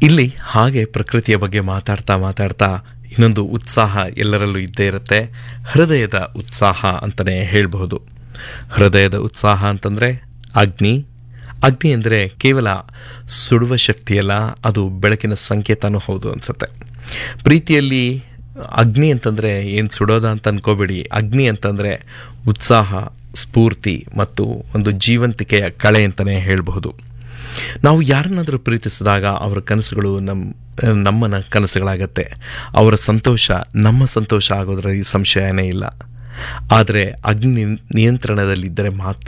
ಇಲ್ಲಿ ಹಾಗೆ ಪ್ರಕೃತಿಯ ಬಗ್ಗೆ ಮಾತಾಡ್ತಾ ಮಾತಾಡ್ತಾ ಇನ್ನೊಂದು ಉತ್ಸಾಹ ಎಲ್ಲರಲ್ಲೂ ಇದ್ದೇ ಇರುತ್ತೆ ಹೃದಯದ ಉತ್ಸಾಹ ಅಂತಲೇ ಹೇಳಬಹುದು ಹೃದಯದ ಉತ್ಸಾಹ ಅಂತಂದರೆ ಅಗ್ನಿ ಅಗ್ನಿ ಅಂದರೆ ಕೇವಲ ಸುಡುವ ಶಕ್ತಿಯಲ್ಲ ಅದು ಬೆಳಕಿನ ಸಂಕೇತನೂ ಹೌದು ಅನಿಸುತ್ತೆ ಪ್ರೀತಿಯಲ್ಲಿ ಅಗ್ನಿ ಅಂತಂದರೆ ಏನು ಸುಡೋದ ಅಂತ ಅನ್ಕೋಬೇಡಿ ಅಗ್ನಿ ಅಂತಂದರೆ ಉತ್ಸಾಹ ಸ್ಫೂರ್ತಿ ಮತ್ತು ಒಂದು ಜೀವಂತಿಕೆಯ ಕಳೆ ಅಂತಲೇ ಹೇಳಬಹುದು ನಾವು ಯಾರನ್ನಾದರೂ ಪ್ರೀತಿಸಿದಾಗ ಅವರ ಕನಸುಗಳು ನಮ್ಮ ನಮ್ಮನ ಕನಸುಗಳಾಗತ್ತೆ ಅವರ ಸಂತೋಷ ನಮ್ಮ ಸಂತೋಷ ಆಗೋದ್ರಲ್ಲಿ ಸಂಶಯನೇ ಇಲ್ಲ ಆದರೆ ಅಗ್ನಿ ನಿಯಂತ್ರಣದಲ್ಲಿದ್ದರೆ ಮಾತ್ರ